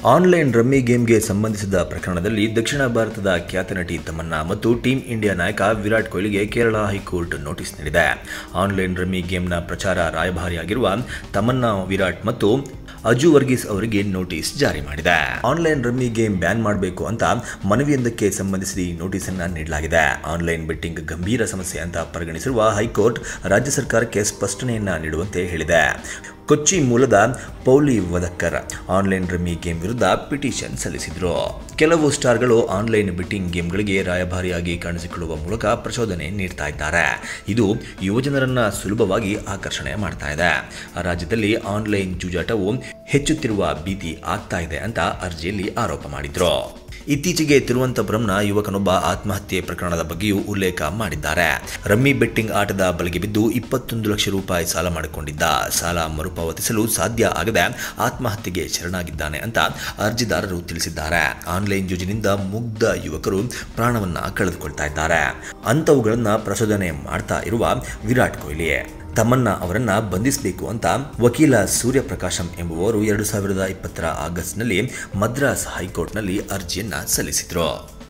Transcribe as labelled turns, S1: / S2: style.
S1: online rummy ಗೇಮ್ಗೆ ಸಂಬಂಧಿಸಿದ ಪ್ರಕರಣದಲ್ಲಿ ದಕ್ಷಿಣ ಭಾರತದ ಖ್ಯಾತ ನಟಿ ತಮನ್ನಾ ಮತ್ತು ಟೀಂ ಇಂಡಿಯಾ ನಾಯಕ ವಿರಾಟ್ ಕೊಹ್ಲಿಗೆ ಕೇರಳ ಹೈಕೋರ್ಟ್ ನೋಟಿಸ್ ನೀಡಿದೆ ಆನ್ಲೈನ್ ರಮ್ಮಿ ಗೇಮ್ನ ಪ್ರಚಾರ ರಾಯಭಾರಿಯಾಗಿರುವ ತಮನ್ನಾ ವಿರಾಟ್ ಮತ್ತು ಅಜು ವರ್ಗೀಸ್ ಅವರಿಗೆ ನೋಟಿಸ್ ಜಾರಿ ಮಾಡಿದೆ ಆನ್ಲೈನ್ ರಮ್ಮಿ ಗೇಮ್ ಬ್ಯಾನ್ ಮಾಡಬೇಕು ಅಂತ ಮನವಿಯೊಂದಕ್ಕೆ ಸಂಬಂಧಿಸಿ ಈ ನೋಟಿಸ್ ಅನ್ನ ನೀಡಲಾಗಿದೆ ಆನ್ಲೈನ್ ಬೆಟ್ಟಿಂಗ್ ಗಂಭೀರ ಸಮಸ್ಯೆ ಅಂತ ಪರಿಗಣಿಸಿರುವ ಹೈಕೋರ್ಟ್ ರಾಜ್ಯ ಸರ್ಕಾರಕ್ಕೆ ಸ್ಪಷ್ಟನೆಯನ್ನ ನೀಡುವಂತೆ ಹೇಳಿದೆ ಕೊಚ್ಚಿ ಮೂಲದ Pauly Vadakkar online rummy game ವಿರುದ್ಧ ಪಿಟಿಷನ್ ಸಲ್ಲಿಸಿದ್ರು ಕೆಲವು ಸ್ಟಾರ್ಗಳು ಆನ್ಲೈನ್ ಬೆಟ್ಟಿಂಗ್ ಗೇಮ್ಗಳಿಗೆ ರಾಯಭಾರಿಯಾಗಿ ಕಾಣಿಸಿಕೊಳ್ಳುವ ಮೂಲಕ ಪ್ರಚೋದನೆ ನೀಡ್ತಾ ಇದ್ದಾರೆ ಇದು ಯುವಜನರನ್ನ ಸುಲಭವಾಗಿ ಆಕರ್ಷಣೆ ಮಾಡ್ತಾ ಇದೆ ರಾಜ್ಯದಲ್ಲಿ ಆನ್ಲೈನ್ ಜೂಜಾಟವು ಹೆಚ್ಚುತ್ತಿರುವ ಭೀತಿ ಆಗ್ತಾ ಇದೆ ಅಂತ ಅರ್ಜಿಯಲ್ಲಿ ಆರೋಪ ಮಾಡಿದ್ರು ಇತ್ತೀಚೆಗೆ ತಿರುವನಂತಪುರಂನ ಯುವಕನೊಬ್ಬ ಆತ್ಮಹತ್ಯೆ ಪ್ರಕರಣದ ಬಗ್ಗೆಯೂ ಉಲ್ಲೇಖ ಮಾಡಿದ್ದಾರೆ ರಮ್ಮಿ ಬೆಟ್ಟಿಂಗ್ ಆಟದ ಬಲೆಗೆ ಬಿದ್ದು ಇಪ್ಪತ್ತೊಂದು ಲಕ್ಷ ರೂಪಾಯಿ ಸಾಲ ಮಾಡಿಕೊಂಡಿದ್ದ ಸಾಲ ಮರುಪಾವತಿಸಲು ಸಾಧ್ಯ ಆಗದೆ ಆತ್ಮಹತ್ಯೆಗೆ ಶರಣಾಗಿದ್ದಾನೆ ಅಂತ ಅರ್ಜಿದಾರರು ತಿಳಿಸಿದ್ದಾರೆ ಆನ್ಲೈನ್ ಯೋಜನೆಯಿಂದ ಮುಗ್ಧ ಯುವಕರು ಪ್ರಾಣವನ್ನ ಕಳೆದುಕೊಳ್ತಾ ಇದ್ದಾರೆ ಅಂಥವುಗಳನ್ನ ಪ್ರಚೋದನೆ ಮಾಡ್ತಾ ಇರುವ ವಿರಾಟ್ ಕೊಹ್ಲಿ ತಮನ್ನಾ ಅವರನ್ನ ಬಂಧಿಸಬೇಕು ಅಂತ ವಕೀಲ ಸೂರ್ಯಪ್ರಕಾಶಂ ಎಂಬುವರು ಎರಡು ಸಾವಿರದ ಇಪ್ಪತ್ತರ ಆಗಸ್ಟ್ನಲ್ಲಿ ಮದ್ರಾಸ್ ಹೈಕೋರ್ಟ್ನಲ್ಲಿ ಅರ್ಜಿಯನ್ನ ಸಲ್ಲಿಸಿದ್ರು